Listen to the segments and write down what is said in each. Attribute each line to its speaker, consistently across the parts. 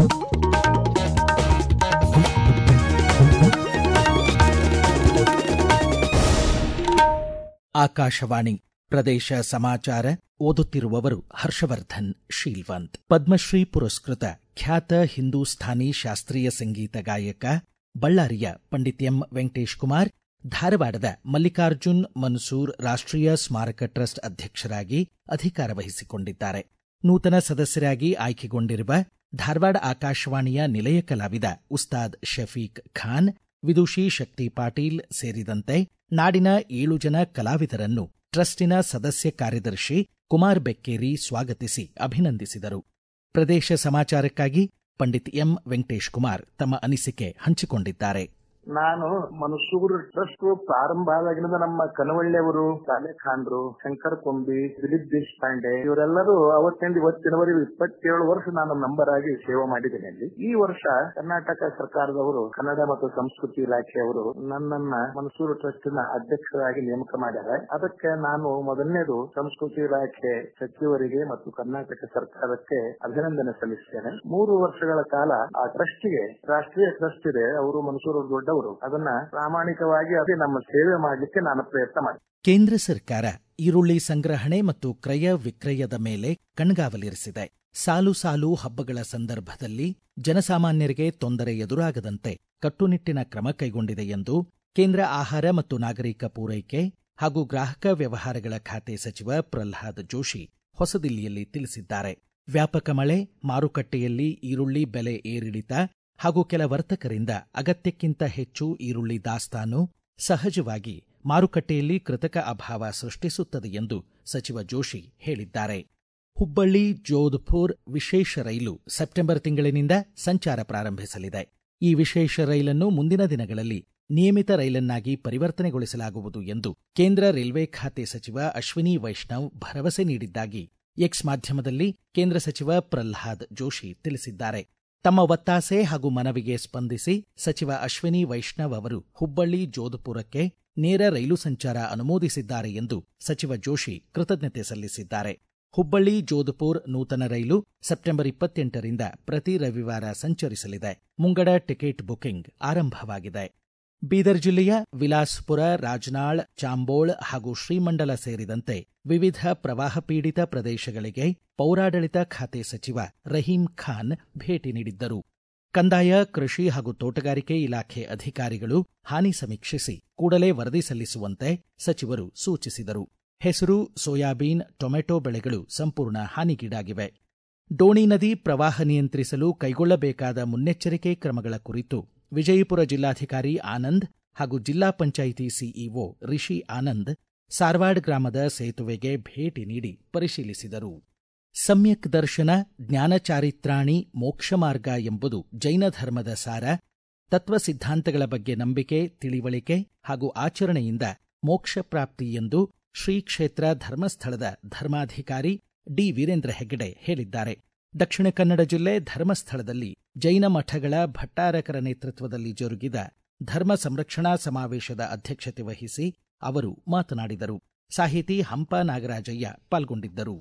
Speaker 1: ಆಕಾಶವಾಣಿ ಪ್ರದೇಶ ಸಮಾಚಾರ ಓದುತ್ತಿರುವವರು ಹರ್ಷವರ್ಧನ್ ಶೀಲ್ವಂತ್ ಪದ್ಮಶ್ರೀ ಪುರಸ್ಕೃತ ಖ್ಯಾತ ಹಿಂದೂಸ್ಥಾನಿ ಶಾಸ್ತ್ರೀಯ ಸಂಗೀತ ಗಾಯಕ ಬಳ್ಳಾರಿಯ ಪಂಡಿತ್ ಎಂ ವೆಂಕಟೇಶ್ ಕುಮಾರ್ ಧಾರವಾಡದ ಮಲ್ಲಿಕಾರ್ಜುನ್ ಮನ್ಸೂರ್ ರಾಷ್ಟ್ರೀಯ ಸ್ಮಾರಕ ಟ್ರಸ್ಟ್ ಅಧ್ಯಕ್ಷರಾಗಿ ಅಧಿಕಾರ ವಹಿಸಿಕೊಂಡಿದ್ದಾರೆ ನೂತನ ಸದಸ್ಯರಾಗಿ ಆಯ್ಕೆಗೊಂಡಿರುವ ಧಾರವಾಡ ಆಕಾಶವಾಣಿಯ ನಿಲಯ ಕಲಾವಿದ ಉಸ್ತಾದ್ ಶಫೀಕ್ ಖಾನ್ ವಿದುಷಿ ಶಕ್ತಿ ಪಾಟೀಲ್ ಸೇರಿದಂತೆ ನಾಡಿನ ಏಳು ಜನ ಕಲಾವಿದರನ್ನು ಟ್ರಸ್ಟಿನ ಸದಸ್ಯ ಕಾರ್ಯದರ್ಶಿ ಕುಮಾರ್ ಬೆಕ್ಕೇರಿ ಸ್ವಾಗತಿಸಿ ಅಭಿನಂದಿಸಿದರು ಪ್ರದೇಶ ಸಮಾಚಾರಕ್ಕಾಗಿ ಪಂಡಿತ್ ಎಂ ವೆಂಕಟೇಶ್ ಕುಮಾರ್ ತಮ್ಮ ಅನಿಸಿಕೆ ಹಂಚಿಕೊಂಡಿದ್ದಾರೆ
Speaker 2: ನಾನು ಮನಸೂರು ಟ್ರಸ್ಟ್ ಪ್ರಾರಂಭ ಆದಾಗಿನಿಂದ ನಮ್ಮ ಕನವಳ್ಳಿಯವರು ಸಾಲೆ ಖಾನ್ರು ಶಂಕರ್ ಕೊಂಬಿ ದಿಲೀಪ್ ದೇಶಪಾಂಡೆ ಇವರೆಲ್ಲರೂ ಅವತ್ತಿಂದ ಇವತ್ತಿನವರೆಗೂ ಇಪ್ಪತ್ತೇಳು ವರ್ಷ ನಾನು ನಂಬರ್ ಆಗಿ ಸೇವೆ ಮಾಡಿದ್ದೇನೆ ಅಲ್ಲಿ ಈ ವರ್ಷ ಕರ್ನಾಟಕ ಸರ್ಕಾರದವರು ಕನ್ನಡ ಮತ್ತು ಸಂಸ್ಕೃತಿ ಇಲಾಖೆಯವರು ನನ್ನನ್ನ ಮನಸೂರು ಟ್ರಸ್ಟ್ ನ ಅಧ್ಯಕ್ಷರಾಗಿ ನೇಮಕ ಮಾಡ್ಯಾರ ಅದಕ್ಕೆ ನಾನು ಮೊದಲನೇದು ಸಂಸ್ಕೃತಿ ಇಲಾಖೆ ಸಚಿವರಿಗೆ ಮತ್ತು ಕರ್ನಾಟಕ ಸರ್ಕಾರಕ್ಕೆ ಅಭಿನಂದನೆ ಸಲ್ಲಿಸ್ತೇನೆ ಮೂರು ವರ್ಷಗಳ ಕಾಲ ಆ ಟ್ರಸ್ಟ್ಗೆ ರಾಷ್ಟ್ರೀಯ ಟ್ರಸ್ಟ್ ಇದೆ ಅವರು ಮನಸೂರು ದೊಡ್ಡವರು ಅದನ್ನ ಪ್ರಾಮಾಣಿಕವಾಗಿ ಅದೇ ನಮ್ಮ ಸೇವೆ ಮಾಡಲಿಕ್ಕೆ ನಾನು ಪ್ರಯತ್ನ ಮಾಡಿ
Speaker 1: ಕೇಂದ್ರ ಸರ್ಕಾರ ಈರುಳ್ಳಿ ಸಂಗ್ರಹಣೆ ಮತ್ತು ಕ್ರಯ ವಿಕ್ರಯದ ಮೇಲೆ ಕಣ್ಗಾವಲಿರಿಸಿದೆ ಸಾಲು ಸಾಲು ಹಬ್ಬಗಳ ಸಂದರ್ಭದಲ್ಲಿ ಜನಸಾಮಾನ್ಯರಿಗೆ ತೊಂದರೆ ಎದುರಾಗದಂತೆ ಕಟ್ಟುನಿಟ್ಟಿನ ಕ್ರಮ ಕೈಗೊಂಡಿದೆ ಎಂದು ಕೇಂದ್ರ ಆಹಾರ ಮತ್ತು ನಾಗರಿಕ ಪೂರೈಕೆ ಹಾಗೂ ಗ್ರಾಹಕ ವ್ಯವಹಾರಗಳ ಖಾತೆ ಸಚಿವ ಪ್ರಲ್ಹಾದ್ ಜೋಶಿ ಹೊಸದಿಲ್ಲಿಯಲ್ಲಿ ತಿಳಿಸಿದ್ದಾರೆ ವ್ಯಾಪಕ ಮಳೆ ಮಾರುಕಟ್ಟೆಯಲ್ಲಿ ಈರುಳ್ಳಿ ಬೆಲೆ ಏರಿಳಿತ ಹಾಗೂ ಕೆಲ ವರ್ತಕರಿಂದ ಅಗತ್ಯಕ್ಕಿಂತ ಹೆಚ್ಚು ಈರುಳ್ಳಿ ದಾಸ್ತಾನು ಸಹಜವಾಗಿ ಮಾರುಕಟ್ಟೆಯಲ್ಲಿ ಕೃತಕ ಅಭಾವ ಸೃಷ್ಟಿಸುತ್ತದೆ ಎಂದು ಸಚಿವ ಜೋಶಿ ಹೇಳಿದ್ದಾರೆ ಹುಬ್ಬಳ್ಳಿ ಜೋಧ್ಪುರ್ ವಿಶೇಷ ರೈಲು ಸೆಪ್ಟೆಂಬರ್ ತಿಂಗಳಿನಿಂದ ಸಂಚಾರ ಪ್ರಾರಂಭಿಸಲಿದೆ ಈ ವಿಶೇಷ ರೈಲನ್ನು ಮುಂದಿನ ದಿನಗಳಲ್ಲಿ ನಿಯಮಿತ ರೈಲನ್ನಾಗಿ ಪರಿವರ್ತನೆಗೊಳಿಸಲಾಗುವುದು ಎಂದು ಕೇಂದ್ರ ರೈಲ್ವೆ ಖಾತೆ ಸಚಿವ ಅಶ್ವಿನಿ ವೈಷ್ಣವ್ ಭರವಸೆ ನೀಡಿದ್ದಾಗಿ ಎಕ್ಸ್ ಮಾಧ್ಯಮದಲ್ಲಿ ಕೇಂದ್ರ ಸಚಿವ ಪ್ರಲ್ಹಾದ್ ಜೋಶಿ ತಿಳಿಸಿದ್ದಾರೆ ತಮ್ಮ ಒತ್ತಾಸೆ ಹಾಗೂ ಮನವಿಗೆ ಸ್ಪಂದಿಸಿ ಸಚಿವ ಅಶ್ವಿನಿ ವೈಷ್ಣವ್ ಅವರು ಹುಬ್ಬಳ್ಳಿ ಜೋಧಪುರಕ್ಕೆ ನೇರ ರೈಲು ಸಂಚಾರ ಅನುಮೋದಿಸಿದ್ದಾರೆ ಎಂದು ಸಚಿವ ಜೋಶಿ ಕೃತಜ್ಞತೆ ಸಲ್ಲಿಸಿದ್ದಾರೆ ಹುಬ್ಬಳ್ಳಿ ಜೋಧಪುರ್ ನೂತನ ರೈಲು ಸೆಪ್ಟೆಂಬರ್ ಇಪ್ಪತ್ತೆಂಟರಿಂದ ಪ್ರತಿ ರವಿವಾರ ಸಂಚರಿಸಲಿದೆ ಮುಂಗಡ ಟಿಕೆಟ್ ಬುಕಿಂಗ್ ಆರಂಭವಾಗಿದೆ ಬೀದರ್ ಜಿಲ್ಲೆಯ ವಿಲಾಸ್ಪುರ ರಾಜನಾಳ್ ಚಾಂಬೋಳ್ ಹಾಗೂ ಶ್ರೀಮಂಡಲ ಸೇರಿದಂತೆ ವಿವಿಧ ಪ್ರವಾಹ ಪೀಡಿತ ಪ್ರದೇಶಗಳಿಗೆ ಪೌರಾಡಳಿತ ಖಾತೆ ಸಚಿವ ರಹೀಂ ಖಾನ್ ಭೇಟಿ ನೀಡಿದ್ದರು ಕಂದಾಯ ಕೃಷಿ ಹಾಗೂ ತೋಟಗಾರಿಕೆ ಇಲಾಖೆ ಅಧಿಕಾರಿಗಳು ಹಾನಿ ಸಮೀಕ್ಷಿಸಿ ಕೂಡಲೇ ವರದಿ ಸಲ್ಲಿಸುವಂತೆ ಸಚಿವರು ಸೂಚಿಸಿದರು ಹೆಸರು ಸೋಯಾಬೀನ್ ಟೊಮೆಟೊ ಬೆಳೆಗಳು ಸಂಪೂರ್ಣ ಹಾನಿಗೀಡಾಗಿವೆ ಡೋಣಿ ನದಿ ಪ್ರವಾಹ ನಿಯಂತ್ರಿಸಲು ಕೈಗೊಳ್ಳಬೇಕಾದ ಮುನ್ನೆಚ್ಚರಿಕೆ ಕ್ರಮಗಳ ಕುರಿತು ವಿಜಯಪುರ ಜಿಲ್ಲಾಧಿಕಾರಿ ಆನಂದ್ ಹಾಗೂ ಜಿಲ್ಲಾ ಪಂಚಾಯಿತಿ ಸಿಇಒ ರಿಷಿ ಆನಂದ್ ಸಾರ್ವಾಡ್ ಗ್ರಾಮದ ಸೇತುವೆಗೆ ಭೇಟಿ ನೀಡಿ ಪರಿಶೀಲಿಸಿದರು ಸಮ್ಯಕ್ ದರ್ಶನ ಜ್ಞಾನ ಚಾರಿತ್ರಾಣಿ ಮೋಕ್ಷ ಮಾರ್ಗ ಎಂಬುದು ಜೈನ ಧರ್ಮದ ಸಾರ ತತ್ವ ಸಿದ್ಧಾಂತಗಳ ಬಗ್ಗೆ ನಂಬಿಕೆ ತಿಳಿವಳಿಕೆ ಹಾಗೂ ಆಚರಣೆಯಿಂದ ಮೋಕ್ಷ ಪ್ರಾಪ್ತಿ ಎಂದು ಶ್ರೀ ಕ್ಷೇತ್ರ ಧರ್ಮಸ್ಥಳದ ಧರ್ಮಾಧಿಕಾರಿ ಡಿ ವೀರೇಂದ್ರ ಹೆಗ್ಗಡೆ ಹೇಳಿದ್ದಾರೆ ದಕ್ಷಿಣ ಕನ್ನಡ ಜಿಲ್ಲೆ ಧರ್ಮಸ್ಥಳದಲ್ಲಿ ಜೈನ ಮಠಗಳ ಭಟ್ಟಾರಕರ ನೇತೃತ್ವದಲ್ಲಿ ಜರುಗಿದ ಧರ್ಮ ಸಂರಕ್ಷಣಾ ಸಮಾವೇಶದ ಅಧ್ಯಕ್ಷತೆ ವಹಿಸಿ ಅವರು ಮಾತನಾಡಿದರು ಸಾಹಿತಿ ಹಂಪ ನಾಗರಾಜಯ್ಯ ಪಾಲ್ಗೊಂಡಿದ್ದರು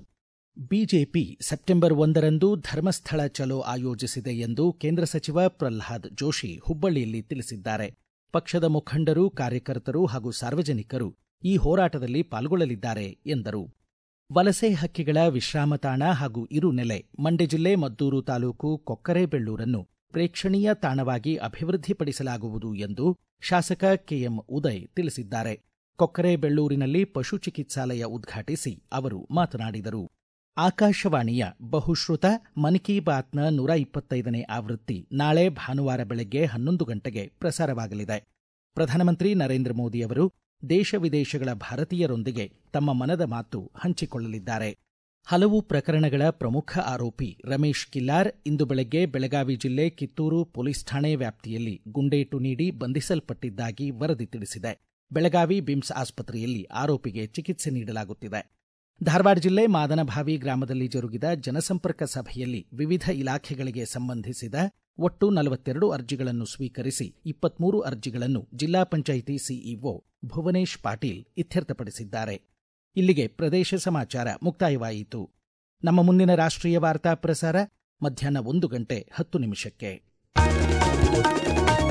Speaker 1: ಬಿಜೆಪಿ ಸೆಪ್ಟೆಂಬರ್ ಒಂದರಂದು ಧರ್ಮಸ್ಥಳ ಚಲೋ ಆಯೋಜಿಸಿದೆ ಎಂದು ಕೇಂದ್ರ ಸಚಿವ ಪ್ರಲ್ಹಾದ್ ಜೋಶಿ ಹುಬ್ಬಳ್ಳಿಯಲ್ಲಿ ತಿಳಿಸಿದ್ದಾರೆ ಪಕ್ಷದ ಮುಖಂಡರು ಕಾರ್ಯಕರ್ತರು ಹಾಗೂ ಸಾರ್ವಜನಿಕರು ಈ ಹೋರಾಟದಲ್ಲಿ ಪಾಲ್ಗೊಳ್ಳಲಿದ್ದಾರೆ ಎಂದರು ವಲಸೆ ಹಕ್ಕಿಗಳ ವಿಶ್ರಾಮ ತಾಣ ಹಾಗೂ ಇರುನೆಲೆ ಮಂಡ್ಯ ಜಿಲ್ಲೆ ಮದ್ದೂರು ತಾಲೂಕು ಕೊಕ್ಕರೆಬೆಳ್ಳೂರನ್ನು ಪ್ರೇಕ್ಷಣೀಯ ತಾಣವಾಗಿ ಅಭಿವೃದ್ಧಿಪಡಿಸಲಾಗುವುದು ಎಂದು ಶಾಸಕ ಕೆಎಂ ಉದಯ್ ತಿಳಿಸಿದ್ದಾರೆ ಕೊಕ್ಕರೆಬೆಳ್ಳೂರಿನಲ್ಲಿ ಪಶು ಚಿಕಿತ್ಸಾಲಯ ಉದ್ಘಾಟಿಸಿ ಅವರು ಮಾತನಾಡಿದರು ಆಕಾಶವಾಣಿಯ ಬಹುಶ್ರುತ ಮನ್ ಕಿ ಬಾತ್ನ ನೂರ ಇಪ್ಪತ್ತೈದನೇ ಆವೃತ್ತಿ ನಾಳೆ ಭಾನುವಾರ ಬೆಳಗ್ಗೆ ಹನ್ನೊಂದು ಗಂಟೆಗೆ ಪ್ರಸಾರವಾಗಲಿದೆ ಪ್ರಧಾನಮಂತ್ರಿ ನರೇಂದ್ರ ಮೋದಿಯವರು ದೇಶ ವಿದೇಶಗಳ ಭಾರತೀಯರೊಂದಿಗೆ ತಮ್ಮ ಮನದ ಮಾತು ಹಂಚಿಕೊಳ್ಳಲಿದ್ದಾರೆ ಹಲವು ಪ್ರಕರಣಗಳ ಪ್ರಮುಖ ಆರೋಪಿ ರಮೇಶ್ ಕಿಲ್ಲಾರ್ ಇಂದು ಬೆಳಗ್ಗೆ ಬೆಳಗಾವಿ ಜಿಲ್ಲೆ ಕಿತ್ತೂರು ಪೊಲೀಸ್ ಠಾಣೆ ವ್ಯಾಪ್ತಿಯಲ್ಲಿ ಗುಂಡೇಟು ನೀಡಿ ಬಂಧಿಸಲ್ಪಟ್ಟಿದ್ದಾಗಿ ವರದಿ ತಿಳಿಸಿದೆ ಬೆಳಗಾವಿ ಬಿಮ್ಸ್ ಆಸ್ಪತ್ರೆಯಲ್ಲಿ ಆರೋಪಿಗೆ ಚಿಕಿತ್ಸೆ ನೀಡಲಾಗುತ್ತಿದೆ ಧಾರವಾಡ ಜಿಲ್ಲೆ ಮಾದನಭಾವಿ ಗ್ರಾಮದಲ್ಲಿ ಜರುಗಿದ ಜನಸಂಪರ್ಕ ಸಭೆಯಲ್ಲಿ ವಿವಿಧ ಇಲಾಖೆಗಳಿಗೆ ಸಂಬಂಧಿಸಿದ ಒಟ್ಟು ನಲವತ್ತೆರಡು ಅರ್ಜಿಗಳನ್ನು ಸ್ವೀಕರಿಸಿ ಇಪ್ಪತ್ಮೂರು ಅರ್ಜಿಗಳನ್ನು ಜಿಲ್ಲಾ ಪಂಚಾಯಿತಿ ಸಿಇಒ ಭುವನೇಶ್ ಪಾಟೀಲ್ ಇತ್ಯರ್ಥಪಡಿಸಿದ್ದಾರೆ ಇಲ್ಲಿಗೆ ಪ್ರದೇಶ ಸಮಾಚಾರ ಮುಕ್ತಾಯವಾಯಿತು ನಮ್ಮ ಮುಂದಿನ ರಾಷ್ಟ್ರೀಯ ವಾರ್ತಾ ಪ್ರಸಾರ ಮಧ್ಯಾಹ್ನ ಒಂದು ಗಂಟೆ ಹತ್ತು ನಿಮಿಷಕ್ಕೆ